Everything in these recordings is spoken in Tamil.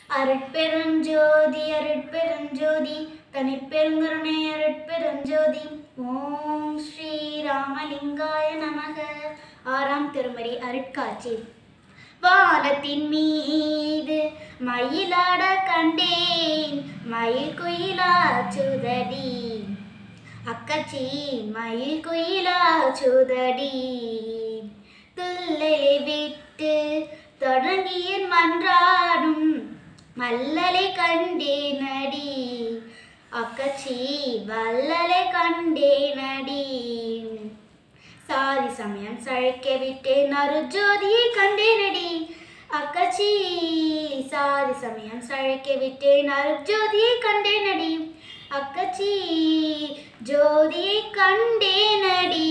அருட்பெருஞ்சோதி அருட்பெருஞ்சோதி தனிப்பெருங்கருணை அருட்பெருஞ்சோதி ஓம் ஸ்ரீ ராமலிங்காய நமக ஆறாம் திருமறை அருட்காட்சி வானத்தின் மீது மயிலாட கண்டேன் மயில் குயிலா சுதடி அக்கச்சி மயில் குயிலா சுதடி துள்ளலை விட்டு தொடங்கிய மன்றாடும் மல்லலை கண்டேனடி அக்கச்சி வல்லலை கண்டேனடி சாதி சமயம் சழைக்க விட்டேன் அருஜோதியை கண்டேனடி அக்கச்சி சாதி சமயம் சழைக்க விட்டேன் அருஜோதியை கண்டேனடி அக்கச்சி ஜோதியை கண்டேனடி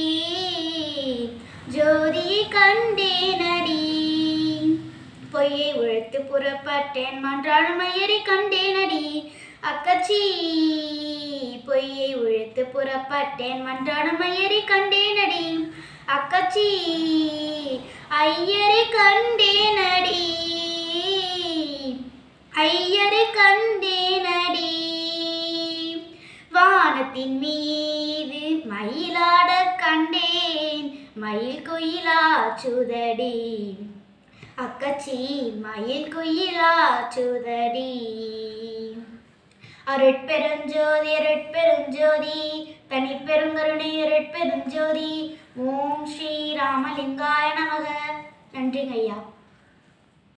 ஜோதியை கண்டேனடி பொய்யை உழைத்து புறப்பட்டேன் மன்றாடும் மையரை கண்டேனடி அக்கச்சி பொய்யை உழைத்து புறப்பட்டேன் மன்றாடும் மையரை கண்டேனடி அக்கச்சி ஐயரை கண்டேனடி ஐயரை கண்டேனடி வானத்தின் மீது மயிலாட கண்டேன் மயில் குயிலா சுதடி அக்கச்சி மயில் குயிலா சுதடி அருட்பெருஞ்சோதி அருட்பெருஞ்சோதி தனிப்பெருங்கருணை அருட்பெருஞ்சோதி ஓம் ஸ்ரீ ராமலிங்காய நமக நன்றிங்க ஐயா